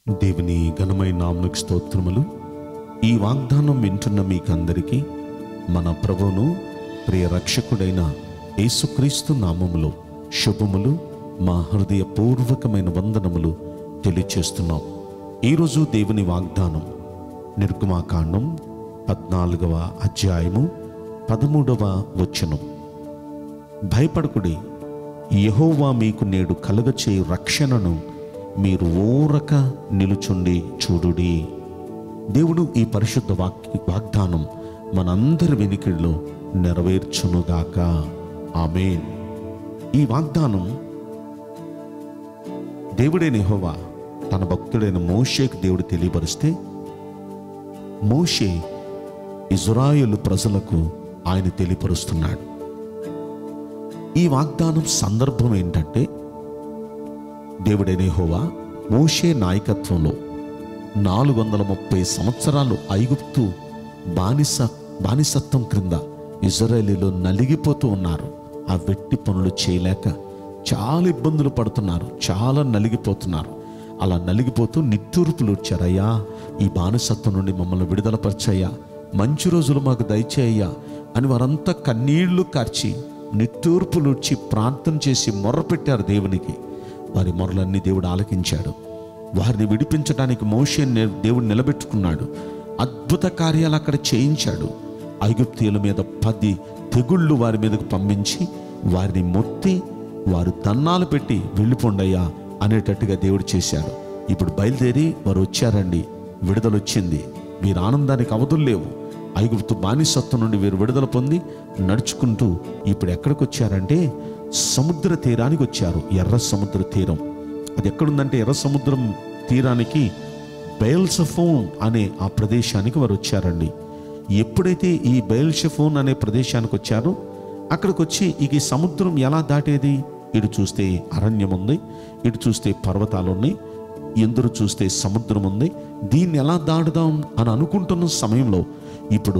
దేవుని ఘనమైన నామకు స్తోత్రములు ఈ వాగ్దానం వింటున్న మీకందరికీ మన ప్రభువును ప్రియ రక్షకుడైన యేసుక్రీస్తు నామములో శుభములు మా హృదయపూర్వకమైన వందనములు తెలియచేస్తున్నాం ఈరోజు దేవుని వాగ్దానం నిర్గమాకాండం పద్నాలుగవ అధ్యాయము పదమూడవ వచనం భయపడకుడి యెహోవా మీకు నేడు కలుగచే రక్షణను మీరు ఊరక నిలుచుండి చూడుడి దేవుడు ఈ పరిశుద్ధ వాక్ వాగ్దానం మనందరి వెనికిడిలో నెరవేర్చునుగాక ఆమేన్ ఈ వాగ్దానం దేవుడైన యెహోవా తన భక్తుడైన మోషేకు దేవుడు తెలియపరిస్తే మోషే ఇజ్రాయేలు ప్రజలకు ఆయన తెలియపరుస్తున్నాడు ఈ వాగ్దానం సందర్భం ఏంటంటే దేవుడైన హోవా మోషే నాయకత్వంలో నాలుగు వందల ముప్పై సంవత్సరాలు ఐగుప్తు బానిస బానిసత్వం క్రింద ఇజ్రాయేలీలో నలిగిపోతూ ఉన్నారు ఆ వెట్టి పనులు చేయలేక చాలా ఇబ్బందులు పడుతున్నారు చాలా నలిగిపోతున్నారు అలా నలిగిపోతూ నిట్టూర్పులు వచ్చారయ్యా ఈ బానిసత్వం నుండి మమ్మల్ని విడుదలపరచయ్యా మంచి రోజులు మాకు దయచేయ్యా అని వారంతా కన్నీళ్లు కార్చి నిట్టూర్పులుడ్చి ప్రార్థన చేసి మొర్రపెట్టారు దేవునికి వారి మొరలన్నీ దేవుడు ఆలకించాడు వారిని విడిపించడానికి మోషే దేవుడు నిలబెట్టుకున్నాడు అద్భుత కార్యాలు అక్కడ చేయించాడు ఐగుప్తీయుల మీద పది తెగుళ్ళు వారి మీదకు పంపించి వారిని మొత్తి వారు దన్నాలు పెట్టి వెళ్ళిపోండయ్యా అనేటట్టుగా దేవుడు చేశాడు ఇప్పుడు బయలుదేరి వారు వచ్చారండి విడుదల వచ్చింది వీరి ఆనందానికి అవధులు లేవు ఐగుప్తు బానిసత్వం నుండి వీరు విడుదల పొంది నడుచుకుంటూ ఇప్పుడు ఎక్కడికి వచ్చారంటే సముద్ర తీరానికి వచ్చారు ఎర్ర సముద్ర తీరం అది ఎక్కడుందంటే ఎర్ర సముద్రం తీరానికి బయల్సఫోన్ అనే ఆ ప్రదేశానికి వారు వచ్చారండి ఎప్పుడైతే ఈ బయల్షఫోన్ అనే ప్రదేశానికి వచ్చారో అక్కడికి వచ్చి ఇక ఈ సముద్రం ఎలా దాటేది ఇటు చూస్తే అరణ్యం ఉంది ఇటు చూస్తే పర్వతాలు ఉన్నాయి ఎందరు చూస్తే సముద్రం ఉంది దీన్ని ఎలా దాటుదాం అని అనుకుంటున్న సమయంలో ఇప్పుడు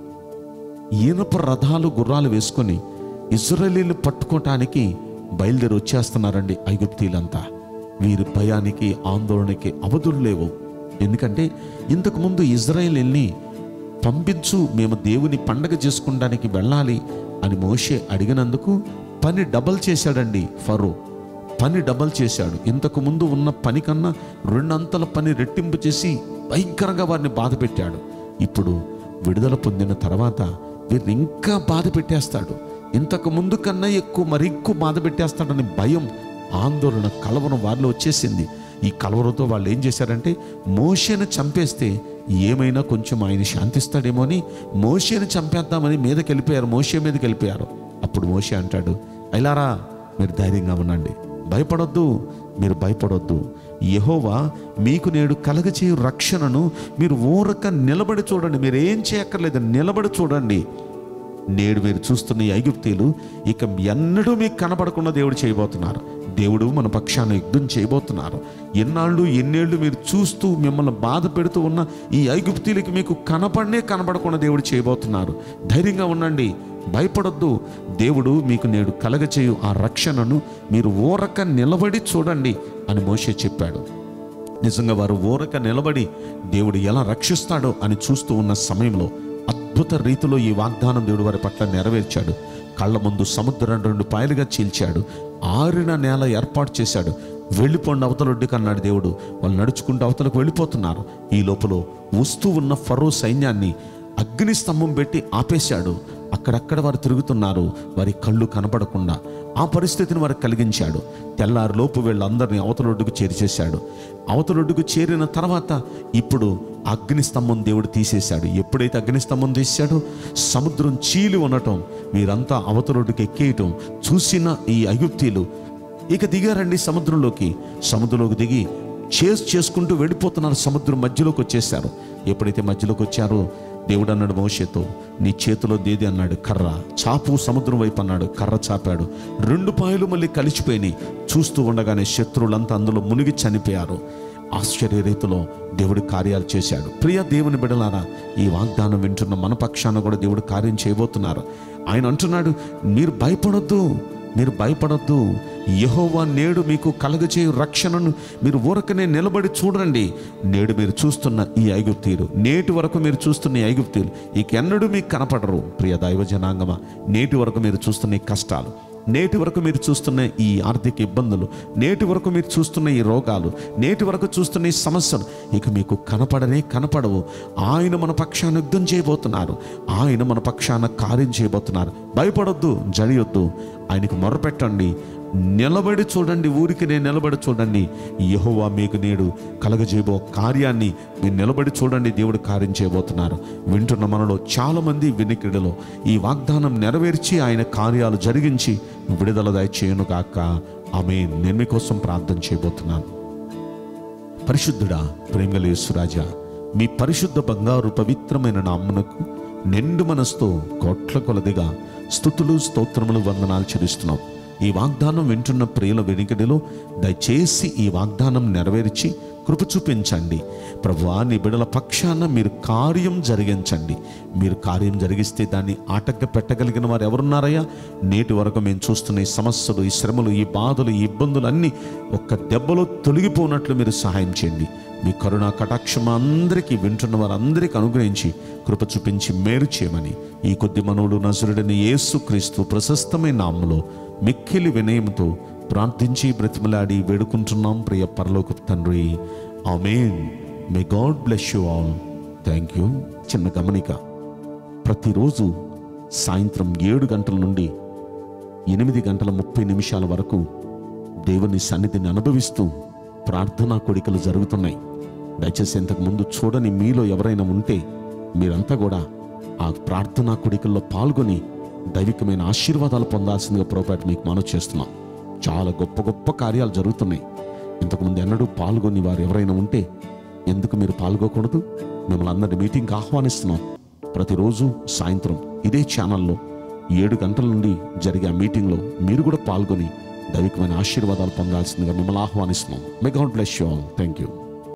ఈనప రథాలు గుర్రాలు వేసుకొని ఇజ్రాయేలీలు పట్టుకోవటానికి బయలుదేరి వచ్చేస్తున్నారండి ఐగుప్తీలంతా వీరి భయానికి ఆందోళనకి అవధులు లేవు ఎందుకంటే ఇంతకుముందు ఇజ్రాయేలీల్ని పంపించు మేము దేవుని పండగ చేసుకోవడానికి వెళ్ళాలి అని మోషే అడిగినందుకు పని డబల్ చేశాడండి ఫరో పని డబల్ చేశాడు ఇంతకు ముందు ఉన్న పని కన్నా రెండంతల పని రెట్టింపు చేసి భయంకరంగా వారిని బాధ పెట్టాడు ఇప్పుడు విడుదల పొందిన తర్వాత వీరిని ఇంకా బాధ పెట్టేస్తాడు ఇంతకు ముందు కన్నా ఎక్కువ మరి ఎక్కువ బాధ పెట్టేస్తాడని భయం ఆందోళన కలవరం వారిలో వచ్చేసింది ఈ కలవరంతో వాళ్ళు ఏం చేశారంటే మోషేను చంపేస్తే ఏమైనా కొంచెం ఆయన శాంతిస్తాడేమో అని మోషేను చంపేద్దామని మీదకి వెళ్ళిపోయారు మోషే మీదకి వెళ్ళిపోయారు అప్పుడు మోషే అంటాడు అయిలారా మీరు ధైర్యంగా ఉండండి భయపడొద్దు మీరు భయపడొద్దు యహోవా మీకు నేడు కలగచేయు రక్షణను మీరు ఊరక నిలబడి చూడండి మీరు ఏం చేయక్కర్లేదు నిలబడి చూడండి నేడు మీరు చూస్తున్న ఈ ఐగుప్తీలు ఇక ఎన్నడూ మీకు కనబడకుండా దేవుడు చేయబోతున్నారు దేవుడు మన పక్షాన యుద్ధం చేయబోతున్నారు ఎన్నాళ్ళు ఎన్నేళ్ళు మీరు చూస్తూ మిమ్మల్ని బాధ పెడుతూ ఉన్న ఈ ఐగుప్తీలకి మీకు కనపడనే కనబడకుండా దేవుడు చేయబోతున్నారు ధైర్యంగా ఉండండి భయపడొద్దు దేవుడు మీకు నేడు కలగచేయు ఆ రక్షణను మీరు ఊరక నిలబడి చూడండి అని మోషే చెప్పాడు నిజంగా వారు ఊరక నిలబడి దేవుడు ఎలా రక్షిస్తాడో అని చూస్తూ ఉన్న సమయంలో అద్భుత రీతిలో ఈ వాగ్దానం దేవుడు వారి పట్ల నెరవేర్చాడు కళ్ళ ముందు సముద్రం రెండు పాయలుగా చీల్చాడు ఆరిన నేల ఏర్పాటు చేశాడు వెళ్ళిపోండి అవతలొడ్డుకి అన్నాడు దేవుడు వాళ్ళు నడుచుకుంటూ అవతలకు వెళ్ళిపోతున్నారు ఈ లోపల వస్తూ ఉన్న ఫరో సైన్యాన్ని అగ్ని స్తంభం పెట్టి ఆపేశాడు అక్కడక్కడ వారు తిరుగుతున్నారు వారి కళ్ళు కనపడకుండా ఆ పరిస్థితిని వారికి కలిగించాడు తెల్లారి లోపు వీళ్ళందరినీ అవతలొడ్డుకు చేర్చేశాడు అవతలొడ్డుకు చేరిన తర్వాత ఇప్పుడు అగ్ని స్తంభం దేవుడు తీసేశాడు ఎప్పుడైతే అగ్ని స్తంభం తీసాడో సముద్రం చీలి ఉండటం వీరంతా అవతలొడ్డుకు ఎక్కేయటం చూసిన ఈ అయుక్తీలు ఇక దిగారండి సముద్రంలోకి సముద్రంలోకి దిగి చేస్ చేసుకుంటూ వెళ్ళిపోతున్నారు సముద్రం మధ్యలోకి వచ్చేసారు ఎప్పుడైతే మధ్యలోకి వచ్చారో దేవుడు అన్నాడు మోషేతో నీ చేతిలో దేది అన్నాడు కర్ర చాపు సముద్రం వైపు అన్నాడు కర్ర చాపాడు రెండు పాయలు మళ్ళీ కలిసిపోయినాయి చూస్తూ ఉండగానే శత్రువులంతా అందులో మునిగి చనిపోయారు ఆశ్చర్య రీతిలో దేవుడు కార్యాలు చేశాడు ప్రియ దేవుని బిడలారా ఈ వాగ్దానం వింటున్న మన పక్షాన కూడా దేవుడు కార్యం చేయబోతున్నారు ఆయన అంటున్నాడు మీరు భయపడొద్దు మీరు భయపడొద్దు యెహోవా నేడు మీకు కలగచేయు రక్షణను మీరు ఊరకనే నిలబడి చూడండి నేడు మీరు చూస్తున్న ఈ ఐగుప్తీయులు నేటి వరకు మీరు చూస్తున్న ఈ ఐగుప్తీయులు ఇకెన్నడూ మీకు కనపడరు ప్రియ దైవ జనాంగమా నేటి వరకు మీరు చూస్తున్న ఈ కష్టాలు నేటి వరకు మీరు చూస్తున్న ఈ ఆర్థిక ఇబ్బందులు నేటి వరకు మీరు చూస్తున్న ఈ రోగాలు నేటి వరకు చూస్తున్న ఈ సమస్యలు ఇక మీకు కనపడనే కనపడవు ఆయన మన పక్షాన యుద్ధం చేయబోతున్నారు ఆయన మన పక్షాన కార్యం చేయబోతున్నారు భయపడొద్దు జడియొద్దు ఆయనకు మొరపెట్టండి నిలబడి చూడండి ఊరికి నేను నిలబడి చూడండి యెహోవా మీకు నేడు కలగజేయబో కార్యాన్ని మీరు నిలబడి చూడండి దేవుడు కార్యం చేయబోతున్నారు వింటున్న మనలో చాలామంది వినికిడిలో ఈ వాగ్దానం నెరవేర్చి ఆయన కార్యాలు జరిగించి విడుదల దయచేయను కాక ఆమె నేను మీకోసం ప్రార్థన చేయబోతున్నాను పరిశుద్ధుడా ప్రేమలేసురాజా మీ పరిశుద్ధ బంగారు పవిత్రమైన నామ్మునకు నిండు మనసుతో కోట్ల కొలదిగా స్థుతులు స్తోత్రములు వందనాలు చెల్లిస్తున్నాం ఈ వాగ్దానం వింటున్న ప్రియుల వెనుకడిలో దయచేసి ఈ వాగ్దానం నెరవేర్చి కృప చూపించండి ప్రభువా నీ బిడల పక్షాన మీరు కార్యం జరిగించండి మీరు కార్యం జరిగిస్తే దాన్ని ఆటంక పెట్టగలిగిన వారు ఎవరున్నారయ్యా నేటి వరకు మేము చూస్తున్న ఈ సమస్యలు ఈ శ్రమలు ఈ బాధలు ఈ ఇబ్బందులు అన్నీ ఒక్క దెబ్బలో తొలగిపోనట్లు మీరు సహాయం చేయండి మీ కరుణా కటాక్షం అందరికీ వింటున్న వారందరికీ అనుగ్రహించి కృప చూపించి మేలు చేయమని ఈ కొద్ది మనవుడు నజరుడని యేసు క్రీస్తు ప్రశస్తమైన నామములో మిక్కిలి వినయంతో ప్రార్థించి బ్రతిమలాడి వేడుకుంటున్నాం ప్రియ పరలోక తండ్రి amen may God bless you all thank you చిన్న గమనిక ప్రతిరోజు సాయంత్రం ఏడు గంటల నుండి ఎనిమిది గంటల ముప్పై నిమిషాల వరకు దేవుని సన్నిధిని అనుభవిస్తూ ప్రార్థనా కోడికలు జరుగుతున్నాయి దయచేసి ఇంతకు ముందు చూడని మీలో ఎవరైనా ఉంటే మీరంతా కూడా ఆ ప్రార్థనా కోడికల్లో పాల్గొని దైవికమైన ఆశీర్వాదాలు పొందాల్సిందిగా ప్రోపేట మీకు మనవి చేస్తున్నాం చాలా గొప్ప గొప్ప కార్యాలు జరుగుతున్నాయి ఇంతకుముందు ఎన్నడూ పాల్గొని వారు ఎవరైనా ఉంటే ఎందుకు మీరు పాల్గొకూడదు మిమ్మల్ని అందరి మీటింగ్కి ఆహ్వానిస్తున్నాం ప్రతిరోజు సాయంత్రం ఇదే ఛానల్లో ఏడు గంటల నుండి జరిగే ఆ మీటింగ్లో మీరు కూడా పాల్గొని దైవికమైన ఆశీర్వాదాలు పొందాల్సిందిగా మిమ్మల్ని ఆహ్వానిస్తున్నాం may God bless you all thank you